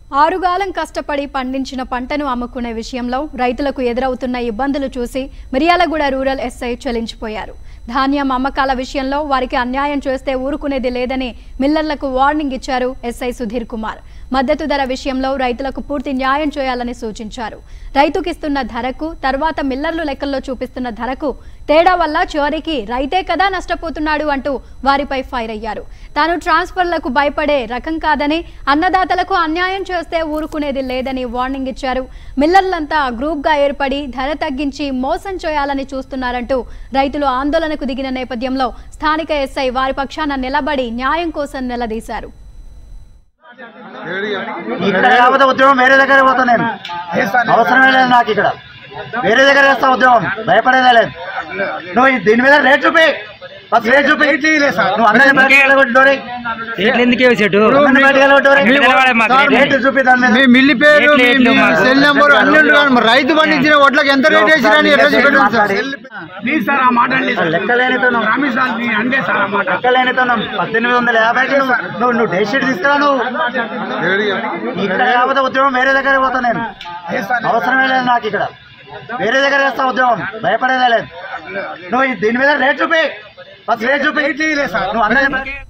ఆరుగాలం కష్టపడి పండించిన పంటను అమ్ముకునే విషయంలో రైతులకు ఎదురవుతున్న ఇబ్బందులు చూసి మిర్యాలగూడ రూరల్ ఎస్ఐ చలించిపోయారు ధాన్యం అమ్మకాల విషయంలో వారికి అన్యాయం చేస్తే ఊరుకునేది లేదని మిల్లర్లకు వార్నింగ్ ఇచ్చారు ఎస్ఐ సుధీర్ కుమార్ మద్దతు ధర విషయంలో రైతులకు పూర్తి న్యాయం చేయాలని సూచించారు రైతుకిస్తున్న ధరకు తర్వాత మిల్లర్లు లెక్కల్లో చూపిస్తున్న ధరకు తేడా వల్ల చివరికి రైతే కదా నష్టపోతున్నాడు అంటూ వారిపై ఫైర్ అయ్యారు తాను ట్రాన్స్ఫర్లకు భయపడే రకం కాదని అన్నదాతలకు అన్యాయం చేస్తే ఊరుకునేది లేదని వార్నింగ్ ఇచ్చారు మిల్లర్లంతా గ్రూప్గా ఏర్పడి ధర తగ్గించి మోసం చేయాలని చూస్తున్నారంటూ రైతులు ఆందోళనకు దిగిన నేపథ్యంలో స్థానిక ఎస్ఐ వారి పక్షాన నిలబడి న్యాయం కోసం నిలదీశారు ఇక్కడ కాకపోతే ఉద్యోగం వేరే దగ్గర పోతా నేను అవసరమే లేదు నాకు ఇక్కడ వేరే దగ్గర వేస్తా ఉద్యోగం భయపడేదే లేదు నువ్వు ఈ- దీని మీద రేట్ చూపి ఫస్ట్ రేట్ చూపి నువ్వు అందరిని బయటకు వెళ్ళగొట్టు డోరీ. రేట్లు ఎందుకు వేసాడు అందరిని బయటకు వెళ్ళగొట్టు డోరీ. నిలబడే మాకు రేట్ చూపి దాని మీద మీ మిల్లి పేరు రేట్లు మీ ఎట్లు మీ మాకు? సెల్ నెంబర్ అన్ని ఉండు కానీ మరి రైతు పండించిన వడ్లకు ఎంత రేట్ వేసిరని ఎట్లా చెప్పండి సార్ ప్లీజ్ సార్ ఆ మాట అండి సార్ లెక్కలేనితనం ప్రామిస్ సార్ మీ అందే సార్ ఆ మాట లెక్కలేనితనం పద్దెనిమిది వందల యాభైకి నువ్వు నువ్వు నువ్వు డే షీట్ తీసుకురా నువ్వు ఇక్కడ కాకపోతే ఉద్యోగం వేరే దగ్గర పోతా నేను అవసరమే లేదు నాకు ఇక్కడ వేరే దగ్గర వేస్తా ఉద్యోగం భయపడేదే లేదు నువ్వు ఈ- దీని మీద రేట్ చూపి ఫస్ట్ రేట్ చూపి నువ్వు అందరిని